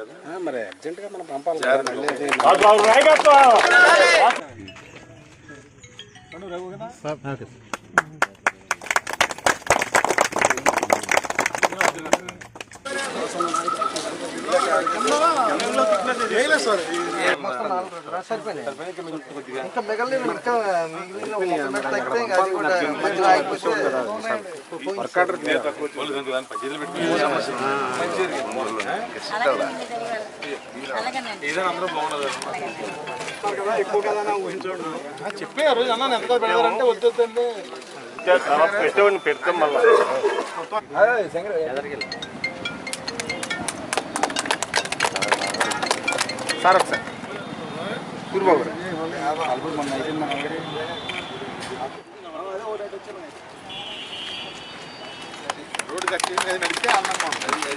మరి అర్జెంట్ గా మనం పంపాలి ఇంకా మిగిలిన ఇంకా మిగిలిన ఒక ముప్పై మీటర్ తగ్గితే ఇంకా అది కూడా మధ్యలో ఆగిపోతే చెప్పే ఆ రోజు అన్న ఎంత పెడతారంటే వద్దండి పెట్టేవాడిని పెడతాం మళ్ళీ సార్ ఒకసారి సూర్యబాబు రోడ్డు కట్టి నడిస్తే అన్నంగా ఉంటుంది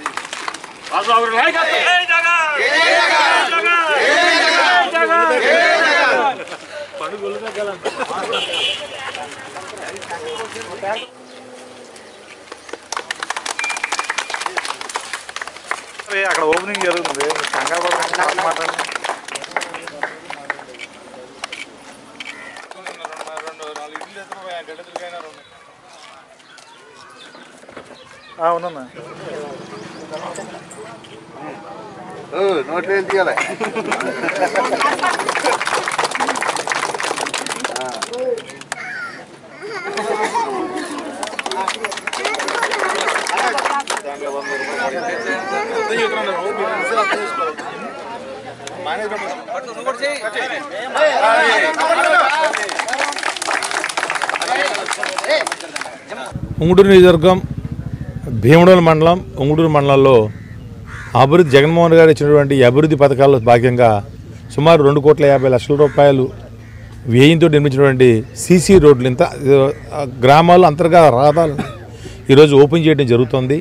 అక్కడ ఓపెనింగ్ జరుగుతుంది కంగారు పడకుండా మాట్లాడండి అవునన్నా నోట్లో ఏం తీయాలి ఉంగుడూరు నియోజకవర్గం భీమడోలు మండలం ఉంగుడూరు మండలంలో అభివృద్ధి జగన్మోహన్ గారు ఇచ్చినటువంటి ఈ అభివృద్ధి పథకాల్లో భాగంగా సుమారు రెండు కోట్ల యాభై లక్షల రూపాయలు వ్యయంతో నిర్మించినటువంటి సీసీ రోడ్లు ఇంత ఆ, గ్రామాల్లో అంతర్గత రహదారులు ఈరోజు ఓపెన్ చేయడం జరుగుతుంది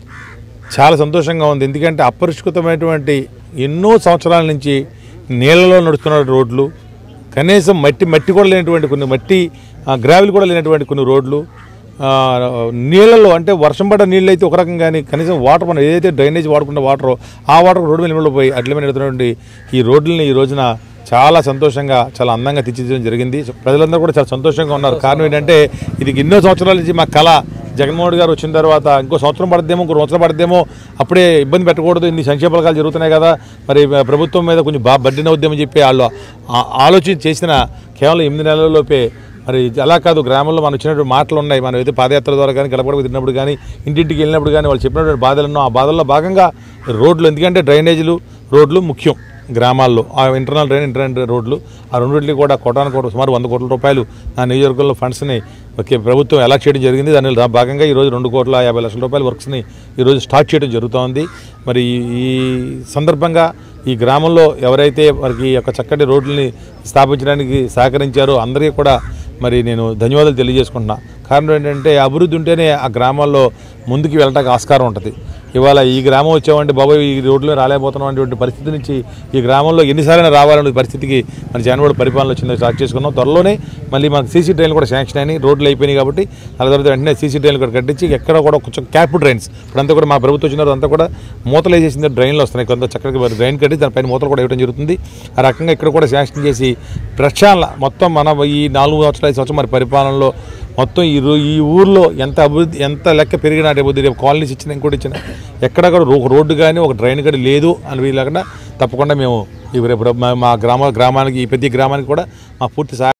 చాలా సంతోషంగా ఉంది ఎందుకంటే అపరిష్కృతమైనటువంటి ఎన్నో సంవత్సరాల నుంచి నీళ్ళలో నడుస్తున్న రోడ్లు కనీసం మట్టి మట్టి కూడా లేనటువంటి కొన్ని మట్టి గ్రావెల్ కూడా లేనటువంటి కొన్ని రోడ్లు ఆ, నీళ్ళలో అంటే వర్షం పడ్డ నీళ్ళు అయితే ఒక రకం కానీ కనీసం వాటర్ మనం ఏదైతే డ్రైనేజ్ వాడుకున్న వాటర్ ఆ వాటర్ రోడ్డు మీద పోయి అట్ల మీద నడుతున్నటువంటి ఈ రోడ్లని ఈ రోజున చాలా సంతోషంగా చాలా అందంగా తీర్చిదిద్దడం జరిగింది సో ప్రజలందరూ కూడా చాలా సంతోషంగా ఉన్నారు కారణం ఏంటంటే ఇది ఎన్నో సంవత్సరాల నుంచి మా కళ జగన్మోహన్ గారు వచ్చిన తర్వాత ఇంకో సంవత్సరం పడద్దేమో ఇంకో సంవత్సరం పడద్దేమో అప్పుడే ఇబ్బంది పెట్టకూడదు ఇన్ని సంక్షేమ పథకాలు జరుగుతున్నాయి కదా మరి ప్రభుత్వం మీద కొంచెం బాగా బడ్డీన అవుద్దామని చెప్పి వాళ్ళు ఆ- ఆలోచన చేసిన కేవలం ఎనిమిది నెలల్లోపే మరి అలా కాదు గ్రామంలో మనం వచ్చినటువంటి మాటలు ఉన్నాయి మనం ఏదో పాదయాత్ర ద్వారా కానీ గడపడకు తిన్నప్పుడు కానీ ఇంటింటికి వెళ్ళినప్పుడు కానీ వాళ్ళు చెప్పినటువంటి బాధలు ఎన్నో ఆ బాధల్లో భాగంగా రోడ్లు ఎందుకంటే డ్రైనేజీలు రోడ్లు ముఖ్యం గ్రామాల్లో ఆ ఇంటర్నల్ డ్రైన్ ఇంటర్నల్ రోడ్లు ఆ రెండింటికి కూడా కోటాను కోట సుమారు వంద కోట్ల రూపాయలు నా నియోజకవర్గంలో ఫండ్స్ని ఒకే ప్రభుత్వం ఎలా చేయడం జరిగింది దానిలో దా- భాగంగా ఈరోజు రెండు కోట్ల యాభై లక్షల రూపాయల వర్క్స్ని ఈరోజు స్టార్ట్ చేయడం జరుగుతోంది మరి ఈ- ఈ సందర్భంగా ఈ గ్రామంలో ఎవరైతే వారికి ఈ యొక్క చక్కటి రోడ్లని స్థాపించడానికి సహకరించారో అందరికీ కూడా మరి నేను ధన్యవాదాలు తెలియజేసుకుంటున్నా కారణం ఏంటంటే అభివృద్ధి ఉంటేనే ఆ గ్రామాల్లో ముందుకు వెళ్ళడానికి ఆస్కారం ఉంటుంది ఇవాళ ఈ గ్రామం వచ్చామంటే బాబాయ్ ఈ రోడ్లో రాలేకపోతున్నాం అనేటువంటి పరిస్థితి నుంచి ఈ గ్రామంలో ఎన్నిసార్లు రావాలనే పరిస్థితికి మన జనవాడ పరిపాలన వచ్చింది స్టార్ట్ చేసుకున్నాం త్వరలోనే మళ్ళీ మనకు సీసీ డ్రైన్లు కూడా శాంక్షన్ అయినాయి రోడ్లు అయిపోయినాయి కాబట్టి దాని తర్వాత వెంటనే సీసీ డ్రైన్లు కూడా కట్టించి ఎక్కడ కూడా కొంచెం క్యాప్ డ్రైన్స్ ఇప్పుడంతా కూడా మా ప్రభుత్వం వచ్చిన తర్వాత అంతా కూడా మూతలు వేసేసిన డ్రైన్లు వస్తున్నాయి కొంత చక్కగా డ్రైన్ కట్టి దానిపైన మూతలు కూడా వేయడం జరుగుతుంది ఆ రకంగా ఇక్కడ కూడా శాంక్షన్ చేసి ప్రక్షాళన మొత్తం మన ఈ నాలుగు సంవత్సరాలు ఐదు సంవత్సరం మరి పరిపాలనలో మొత్తం ఈ రో- ఈ ఊర్లో ఎంత అభివృద్ధి ఎంత లెక్క పెరిగినా రేపు రేపు కాలనీస్ ఇచ్చిన ఇంకోటి ఇచ్చిన ఎక్కడ కూడా ఒక రోడ్డు కానీ ఒక డ్రైన్ కానీ లేదు అని వీళ్ళకుండా తప్పకుండా మేము ఈ రేపు మా- మా గ్రామ గ్రామానికి ఈ ప్రతి గ్రామానికి కూడా మా పూర్తి సహాయం